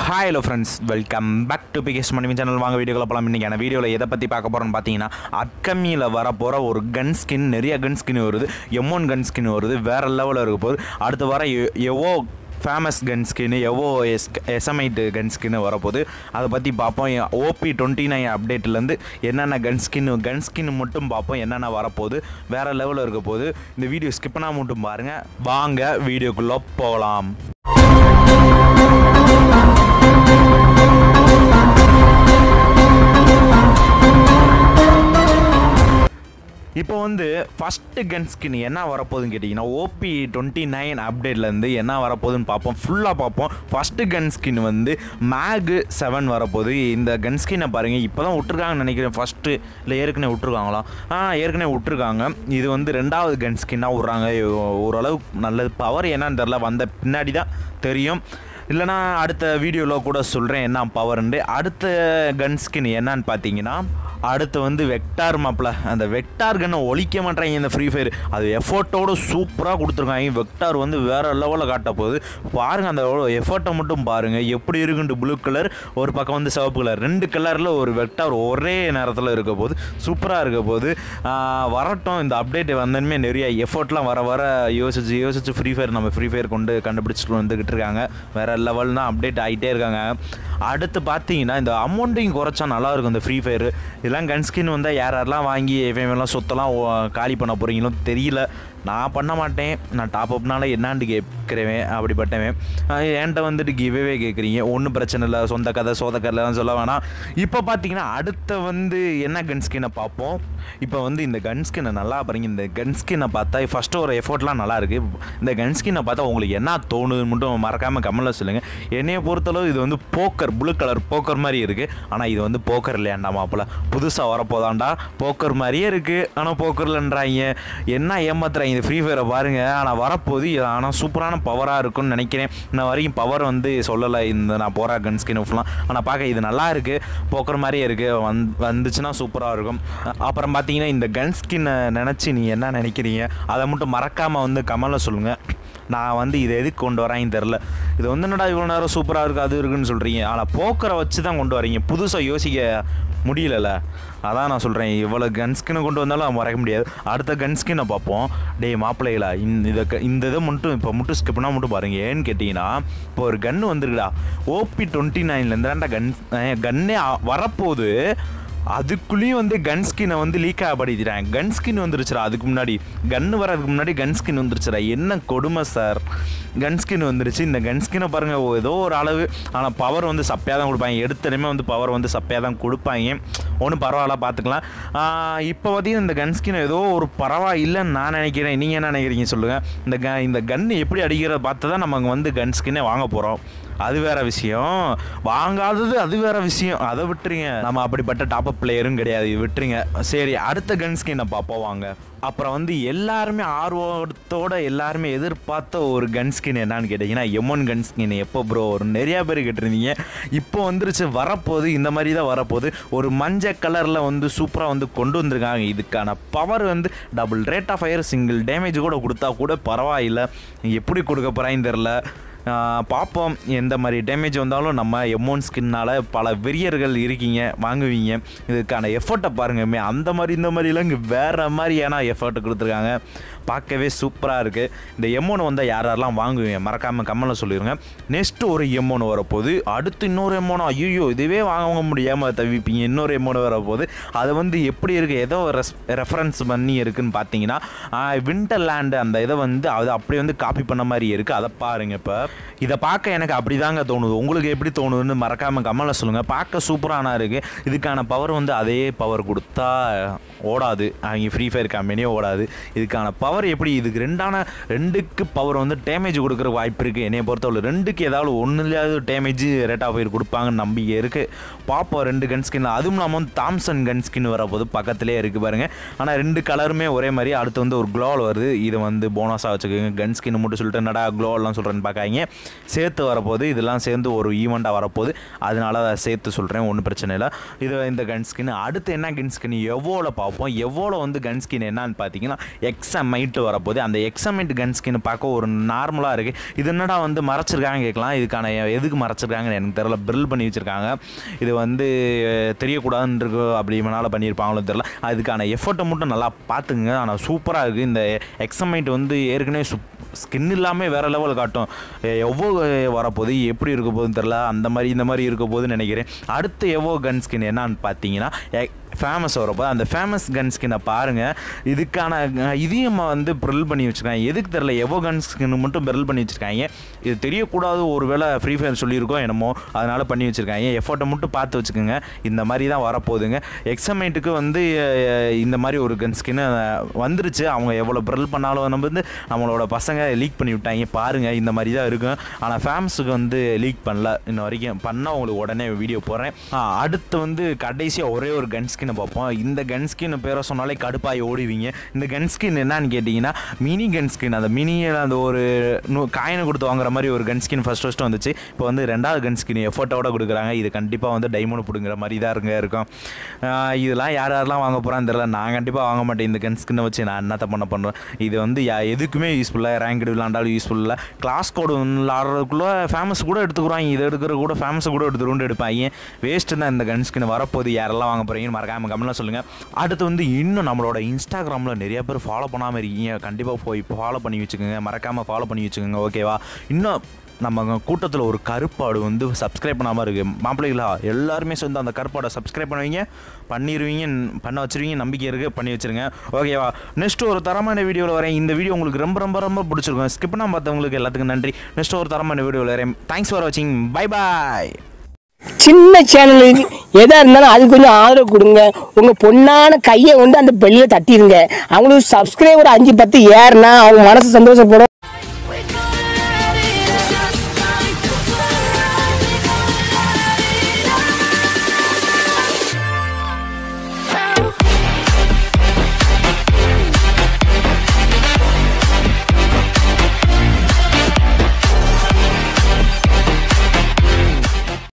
hi hello friends welcome back to பிகேஸ் மணி channel வாங்க வீடியோக்குள்ள போகலாம் இன்றைக்கான வீடியோவில் எதை பற்றி பார்க்க போகிறோன்னு பார்த்தீங்கன்னா அப்கமியில் வரப்போகிற ஒரு கன் ஸ்கின் நிறைய கன் ஸ்கின் வருது எம்ஒன் கன் ஸ்கின் வருது வேறு லெவலில் இருக்க போகுது அடுத்து வர எ- evo famous gun skin evo S எஸ்எம்ஐட்டு கன் ஸ்கின்னு வரப்போகுது அதை பற்றி பார்ப்போம் ஓபி டுவெண்ட்டி நைன் அப்டேட்லேருந்து என்னென்ன கன் ஸ்கின் கன் ஸ்கின் மட்டும் பார்ப்போம் என்னென்ன வரப்போகுது வேறு லெவலில் இருக்க போகுது இந்த வீடியோ ஸ்கிப் பண்ணாம மட்டும் பாருங்கள் வாங்க வீடியோக்குள்ளே போகலாம் இப்போ வந்து ஃபஸ்ட்டு கன் ஸ்கின் என்ன வரப்போகுதுன்னு கேட்டிங்கன்னா ஓபி டுவெண்ட்டி நைன் அப்டேட்லேருந்து என்ன வரப்போகுதுன்னு பார்ப்போம் ஃபுல்லாக பார்ப்போம் ஃபஸ்ட்டு கன் ஸ்கின் வந்து மேகு செவன் வரப்போகுது இந்த கன் ஸ்கின்னை பாருங்கள் இப்போ தான் விட்ருக்காங்கன்னு நினைக்கிறேன் ஃபஸ்ட்டு இல்லை ஏற்கனவே விட்ருக்காங்களா ஆ ஏற்கனவே விட்ருக்காங்க இது வந்து ரெண்டாவது கன் ஸ்கின்னாக விட்றாங்க ஓரளவு நல்லது பவர் என்னன்னு தெரில வந்த பின்னாடி தான் தெரியும் இல்லைனா அடுத்த வீடியோவில் கூட சொல்கிறேன் என்ன பவர்ண்டு அடுத்த கன் ஸ்கின் என்னன்னு பார்த்தீங்கன்னா அடுத்து வந்து வெக்டார் மாப்பிள அந்த வெக்டார் கன்னை ஒழிக்க மாட்டாங்க இந்த ஃப்ரீ ஃபயர் அது எஃபர்ட்டோட சூப்பராக கொடுத்துருக்காங்க வெக்டார் வந்து வேறு லெவலில் காட்ட போகுது பாருங்கள் அந்த எஃபர்ட்டை மட்டும் பாருங்கள் எப்படி இருக்குன்ட்டு ப்ளூ கலர் ஒரு பக்கம் வந்து சிவப்பு கலர் ரெண்டு கலரில் ஒரு வெக்டார் ஒரே நேரத்தில் இருக்க போது சூப்பராக இருக்க போது ஆஹ் வரட்டும் இந்த அப்டேட் வந்தனுமே நிறைய எஃபர்ட்லாம் வர வர யோசிச்சு யோசிச்சு ஃப்ரீ ஃபயர் நம்ம ஃப்ரீ ஃபயர் கொண்டு கண்டுபிடிச்சிட்டு வந்துக்கிட்டு இருக்காங்க வேறு லெவல் தான் அப்டேட் ஆகிட்டே இருக்காங்க அடுத்து பார்த்தீங்கன்னா இந்த அமௌண்ட்டையும் குறைச்சா நல்லா இருக்கும் இந்த ஃப்ரீ ஃபயர் இதெல்லாம் கன் ஸ்கின் வந்தால் யார் யாரெல்லாம் வாங்கி எல்லாம் சொத்தெல்லாம் ஓ- காலி பண்ண போகிறீங்களோ தெரியல நான் பண்ண மாட்டேன் நான் டாப் அப்னால என்னான்னு கேட்குறேன் அப்படிப்பட்டவன் ஆஹ் என்கிட்ட வந்துட்டு கிவ்வே கேட்குறீங்க ஒன்றும் பிரச்சனை இல்லை சொந்த கதை சோத கதைலாம் சொல்ல வேணாம் இப்போ பார்த்தீங்கன்னா அடுத்த வந்து என்ன கன் ஸ்கின்னை பார்ப்போம் இப்போ வந்து இந்த கன் ஸ்கின்னை நல்லா பாருங்க இந்த கன் ஸ்கின்னை பார்த்தா ஃபஸ்ட்டு ஒரு எஃபோர்ட்லாம் நல்லா இருக்கு இந்த கன் ஸ்கின்னை பார்த்தா உங்களுக்கு என்ன தோணுதுன்னு மட்டும் மறக்காமல் கமெண்ட்ல சொல்லுங்கள் என்னைய பொறுத்தளவு இது வந்து போக்கர் ப்ளூ கலர் போக்கர் மாதிரி இருக்குது ஆனால் இது வந்து போக்கர் இல்லையாண்டா மாப்பிள்ள புதுசாக வரப்போதாண்டா போக்கர் மாதிரியே இருக்குது ஆனால் போக்கர்லன்றாங்க என்ன ஏமாத்துறாங்க இந்த ஃப்ரீ ஃபயரை பாருங்கள் ஆனால் வரப்போகுது ஆனால் சூப்பரான பவராக இருக்கும்னு நினைக்கிறேன் இன்ன வரைக்கும் பவர் வந்து சொல்லலை இந்த நான் போகிற கன் ஸ்கின் ஃபுல்லாக ஆனால் பார்க்க இது நல்லா இருக்குது போக்கர் மாதிரியே இருக்குது வந் வந்துச்சுன்னா சூப்பராக இருக்கும் அப்புறம் பார்த்தீங்கன்னா இந்த கன் ஸ்கின்னை நினச்சி நீ என்ன நினைக்கிறீங்க அதை மட்டும் மறக்காமல் வந்து கமலில் சொல்லுங்கள் நான் வந்து இதை எதுக்கு கொண்டு வரேன்னு தெரில இது வந்து என்னடா இவ்வளோ நேரம் சூப்பராக இருக்குது அது இருக்குன்னு சொல்கிறீங்க ஆனால் போக்கரை வச்சு தான் கொண்டு வரீங்க புதுசாக யோசிக்க முடியலல்ல அதான் நான் சொல்கிறேன் இவ்வளோ கன் ஸ்கினை கொண்டு வந்தாலும் நம்ம மறக்க முடியாது அடுத்த கன் ஸ்கினை பார்ப்போம் டேய் மாப்பிள்ளைகளா இந்த இதை க- இந்த இதை மட்டும் இப்போ மட்டும் ஸ்கிப் பண்ணால் மட்டும் பாருங்க ஏன்னு கேட்டிங்கன்னா இப்போ ஒரு கன்று வந்துருக்குடா ஓபி டுவெண்ட்டி நைன்லேருந்து கன் கன்னே வரப்போகுது அதுக்குள்ளேயும் வந்து கன் ஸ்கினை வந்து லீக் ஆகப்படுத்திட்டாங்க கன் ஸ்கின் வந்துருச்சுடா அதுக்கு முன்னாடி கன்று வர்றதுக்கு முன்னாடி கன் ஸ்கின் வந்துருச்சுடா என்ன கொடுமை சார் கன் ஸ்கின் வந்துருச்சு இந்த கன் ஸ்கினை பாருங்கள் ஏதோ ஒரு அளவு ஆனால் பவர் வந்து சப்பையாக தான் கொடுப்பாங்க எடுத்தனையுமே வந்து பவர் வந்து சப்பையாக தான் கொடுப்பாங்க ஒன்றும் பரவாயில்ல பார்த்துக்கலாம் ஆஹ் இப்போ பார்த்தீங்கன்னா இந்த கன் ஸ்கின் ஏதோ ஒரு பரவாயில்லைன்னு நான் நினைக்கிறேன் நீங்கள் என்ன நினைக்கிறீங்க சொல்லுங்கள் இந்த க இந்த கன் எப்படி அடிக்கிறத பார்த்து தான் நம்ம வந்து கன் ஸ்கின்னே வாங்க போகிறோம் அது வேற விஷயம் வாங்காதது அது வேற விஷயம் அதை விட்டுருங்க நம்ம அப்படிப்பட்ட டாப் அப் பிளேயரும் கிடையாது விட்டுருங்க சரி அடுத்த கன் ஸ்கின்னை பார்ப்போம் வாங்க அப்புறம் வந்து எல்லாருமே ஆர்வத்தோட எல்லாருமே எதிர்பார்த்த ஒரு கன் ஸ்கின் என்னன்னு கேட்டிங்கன்னா எமன் கன் ஸ்கின் எப்போ ப்ரோ ஒரு நிறையா பேர் கேட்டிருந்தீங்க இப்போ வந்துருச்சு வரப்போகுது இந்த மாதிரி தான் வரப்போகுது ஒரு மஞ்சள் கலரில் வந்து சூப்பராக வந்து கொண்டு வந்திருக்காங்க இதுக்கான பவர் வந்து double rate of fire single damage கூட கொடுத்தா கூட பரவாயில்லை எப்படி கொடுக்க போகிறான்னு தெரில ஆஹ் பார்ப்போம் எந்த மாதிரி டேமேஜ் வந்தாலும் நம்ம எமௌண்ட் ஸ்கின்னால் பல வெறியர்கள் இருக்கீங்க வாங்குவீங்க இதுக்கான எஃபர்ட்டை பாருங்கமே அந்த மாதிரி இந்த மாதிரிலாம் இங்கே வேறு மாதிரியான எஃபர்ட் கொடுத்துருக்காங்க பார்க்கவே சூப்பராக இருக்குது இந்த எம்மோன் வந்தால் யார் யாரெல்லாம் வாங்குவீங்க மறக்காமல் கம்மலில் சொல்லிடுங்க நெக்ஸ்ட் ஒரு எம்மோன் வரப்போகுது அடுத்து இன்னொரு எம்மோனோ ஐயோ இதுவே வாங்க முடியாமல் தவிப்பீங்க இன்னொரு எம்மோன் வரப்போகுது அது வந்து எப்படி இருக்குது ஏதோ ரெஸ் ரெஃபரன்ஸ் பண்ணி இருக்குன்னு பார்த்தீங்கன்னா விண்டர் லேண்டு அந்த இதை வந்து அது அப்படியே வந்து காப்பி பண்ண மாதிரி இருக்குது அதை பாருங்க இப்போ இதை பார்க்க எனக்கு அப்படி தாங்க தோணுது உங்களுக்கு எப்படி தோணுதுன்னு மறக்காமல் கமலில் சொல்லுங்கள் பார்க்க சூப்பரானா இருக்குது இதுக்கான பவர் வந்து அதே பவர் கொடுத்தா ஓடாது அவங்க ஃப்ரீ ஃபயர் கம்பெனியே ஓடாது இதுக்கான பவர் எப்படி இதுக்கு ரெண்டான ரெண்டுக்கு பவர் வந்து டேமேஜ் கொடுக்குற வாய்ப்பு இருக்குது என்னைய பொறுத்தவரை ரெண்டுக்கு ஏதாவது ஒன்று இல்லாத டேமேஜ் ரேட் ஆஃப் ஃபயர் கொடுப்பாங்கன்னு நம்பிக்கை இருக்குது பார்ப்போம் ரெண்டு கன் ஸ்கின் அதுவும் இல்லாமல் வந்து தாம்சன் கன் ஸ்கின் வரப்போது பக்கத்துலேயே இருக்குது பாருங்கள் ஆனால் ரெண்டு கலருமே ஒரே மாதிரி அடுத்து வந்து ஒரு க்ளோவல் வருது இதை வந்து போனஸாக வச்சுக்கோங்க கன் ஸ்கின் மட்டும் சொல்லிட்டு என்னடா க்ளோவெல்லாம் சொல்கிறேன்னு பார்க்காங்க சேர்த்து வரப்போகுது இதெல்லாம் சேர்ந்து ஒரு ஈவெண்ட்டாக வரப்போகுது அதனால அதை சேர்த்து சொல்கிறேன் ஒன்றும் பிரச்சனை இல்லை இது இந்த கன் ஸ்கின் அடுத்து என்ன கன் ஸ்கின் எவ்வளோ பார்ப்போம் எவ்வளோ வந்து கன் ஸ்கின் என்னன்னு பார்த்தீங்கன்னா எக்ஸமைட்டு வரப்போகுது அந்த எக்ஸமைட் கன் ஸ்கின் பார்க்க ஒரு நார்மலாக இருக்குது இது என்னடா வந்து மறைச்சிருக்காங்க கேட்கலாம் இதுக்கான எதுக்கு மறைச்சிருக்காங்கன்னு எனக்கு தெரியல பிரில் பண்ணி வச்சுருக்காங்க இது வந்து தெரியக்கூடாதுன்னு இருக்கு அப்படி இவனால் பண்ணியிருப்பாங்களோ தெரில அதுக்கான எஃபர்ட்டை மட்டும் நல்லா பார்த்துங்க ஆனால் சூப்பராக இருக்குது இந்த எக்ஸமைட் வந்து ஏற்கனவே சுப் ஸ்கின் இல்லாமல் வேறு லெவல் காட்டும் எ- எவ்வளோ வரப்போகுது எப்படி இருக்க போகுதுன்னு தெரில அந்த மாதிரி இந்த மாதிரி இருக்க போகுதுன்னு நினைக்கிறேன் அடுத்து எவ்வளோ கன் ஸ்கின் என்னன்னு பார்த்தீங்கன்னா ஃபேமஸ் வரப்போ அந்த ஃபேமஸ் கன் ஸ்கின்னை பாருங்கள் இதுக்கான அஹ், இதையும் வந்து ப்ரில் பண்ணி வச்சுருக்காங்க எதுக்கு தெரில எவ்வளோ கன் ஸ்கின் மட்டும் ப்ரில் பண்ணி வச்சுருக்காங்க இது தெரியக்கூடாது ஒரு வேளை ஃப்ரீ ஃபயர் சொல்லியிருக்கோம் என்னமோ அதனால் பண்ணி வச்சுருக்காங்க எஃபர்ட்டை மட்டும் பார்த்து வச்சுக்கோங்க இந்த மாதிரி தான் வரப்போகுதுங்க எக்ஸமைட்டுக்கு வந்து அஹ், இந்த மாதிரி ஒரு கன் ஸ்கின்னு வந்துருச்சு அவங்க எவ்வளோ ப்ரில் பண்ணாலும் நம்ம வந்து நம்மளோட பசங்க லீக் பண்ணி விட்டாங்க பாருங்கள் இந்த மாதிரி தான் இருக்கும் ஆனால் ஃபேம்ஸுக்கு வந்து லீக் பண்ணல இன்ன வரைக்கும் பண்ணால் உங்களுக்கு உடனே வீடியோ போடுறேன் ஆ, அடுத்து வந்து கடைசியாக ஒரே ஒரு கன் ஸ்கின்னை பார்ப்போம் இந்த கன் ஸ்கின் பேரை சொன்னாலே கடுப்பாகி ஓடுவீங்க இந்த கன் ஸ்கின் என்னன்னு கேட்டிங்கன்னா மினி கன் ஸ்கின் அந்த மினி அந்த ஒரு நூ காயினை கொடுத்து வாங்குற மாதிரி ஒரு கன் ஸ்கின் ஃபஸ்ட் ஃபஸ்ட்டு வந்துச்சு இப்போ வந்து ரெண்டாவது கன் ஸ்கின் எஃபர்ட்டோட கொடுக்குறாங்க இது கண்டிப்பாக வந்து டைமண்ட் பிடுங்குற மாதிரி தான் இருங்க இருக்கும் ஆ, இதெல்லாம் யார் யாரெல்லாம் வாங்க போகிறான்னு தெரியல நான் கண்டிப்பாக வாங்க மாட்டேன் இந்த கன் ஸ்கின்னை வச்சு நான் என்னத்த பண்ண பண்ணுறேன் இது வந்து யா- எதுக்குமே யூஸ்ஃபுல்லாக ரேங்க்டு விளாண்டாலும் யூஸ்ஃபுல் இல்லை கிளாஸ் கோடு விளாட்றதுக்குள்ளே ஃபேமஸ் கூட எடுத்துக்குறாங்க இது எடுக்கிற கூட ஃபேமஸ் கூட எடுத்துருண்டு எடுப்பாங்க வேஸ்ட்டு தான் இந்த கன் ஸ்கின் வரப்போகுது யாரெல்லாம் வாங்க போகிறீங்கன்னு மறக்காம கமெண்ட்ல சொல்லுங்கள் அடுத்து வந்து இன்னும் நம்மளோட இன்ஸ்டாகிராமில் நிறைய பேர் ஃபாலோ பண்ணாமல் இருக்கீங்க கண்டிப்பாக போய் ஃபாலோ பண்ணி வச்சுக்கோங்க மறக்காமல் ஃபாலோ பண்ணி வச்சுக்கோங்க ஓகேவா இன்னும் நம்ம கூட்டத்தில் ஒரு கருப்பாடு வந்து சப்ஸ்கிரைப் பண்ணாமல் இருக்குது மாப்பிள்ளைகளா எல்லாருமே சேர்ந்து அந்த கருப்பாடை சப்ஸ்கிரைப் பண்ணுவீங்க பண்ணிடுவீங்க பண்ண வச்சிருவீங்க நம்பிக்கை இருக்குது பண்ணி வச்சிருங்க ஓகேவா நெக்ஸ்ட் ஒரு தரமான வீடியோவில் வரேன் இந்த வீடியோ உங்களுக்கு ரொம்ப ரொம்ப ரொம்ப பிடிச்சிருக்கும் ஸ்கிப் பண்ணாம பார்த்தவங்களுக்கு எல்லாத்துக்கும் நன்றி நெக்ஸ்ட் ஒரு தரமான வீடியோவில் வரேன் தேங்க்ஸ் ஃபார் வாட்சிங் பை பாய் சின்ன சேனலுக்கு எதா இருந்தாலும் அது கொஞ்சம் ஆதரவு கொடுங்க உங்க பொண்ணான கையை கொண்டு அந்த பெல்லில் தட்டிடுங்க அவங்களுக்கு சப்ஸ்கிரைபர் அஞ்சு பத்து ஏறுனா அவங்க மனசு சந்தோஷப்படும்